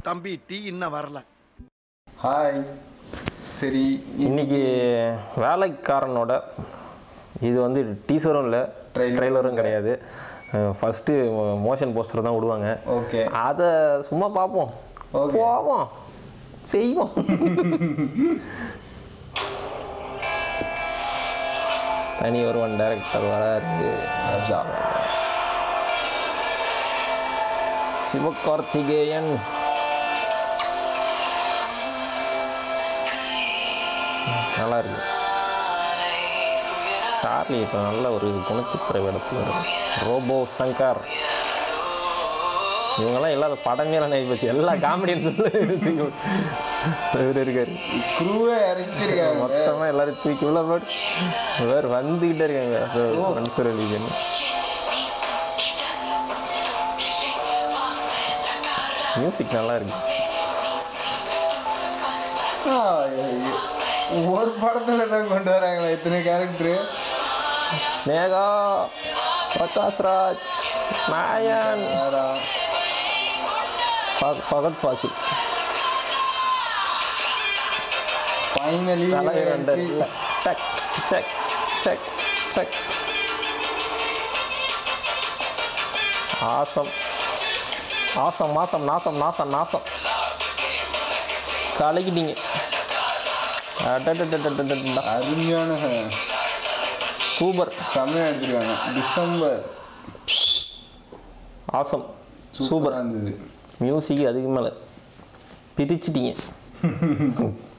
தம்பி டீ இன்னும் வரல ஹாய் சரி இன்னைக்கு வேலைக்காரனோட இது வந்து டீசரும் இல்லை Trailer. ட்ரெய்லரும் கிடையாது ஃபஸ்ட்டு மோஷன் போஸ்டர் தான் விடுவாங்க ஓகே அதை சும்மா பார்ப்போம் Okay. போவோம் செய்வோம் தனி ஒருவன் டைரக்டர் வராரு ராஜா ராஜா சிவகார்த்திகேயன் நல்லா இருக்கு சார்லி இப்போ நல்ல ஒரு குணச்சித்திர இடத்துல இருக்கு ரோபோ சங்கர் இவங்கெல்லாம் இல்லாத படமே எல்லாம் போச்சு எல்லா காமெடியன் சொல்லு இவர் இருக்காரு குருவே இறக்கிருக்காங்க மொத்தமா எல்லாரும் தூக்கி உள்ள போட்டு வேறு வந்துக்கிட்டே இருக்காங்க மன்சூர் அலிகன் மியூசிக் நல்லா இருக்கு ஆ, ஒரு படத்துல தான் கொண்டு வராங்களா இத்தனை கேரக்டரு ஸ்னேகா பிரகாஷ் ராஜ் நாயன் ஃப- ஃபகத் ஃபாசில் ஃபைனலி தலைவர் இல்லை check check check check awesome awesome மாசம் நாசம் நாசம் நாசம் கலக்கிட்டீங்க அடடடடடடடடா. அருமையான சூப்பர் செம்மையா எடுத்திருக்காங்க டிசம்பர் ஆசம் சூப்பரா சூப்பர் இருந்தது மியூசிக் அதுக்கு மேலே பிரிச்சிட்டீங்க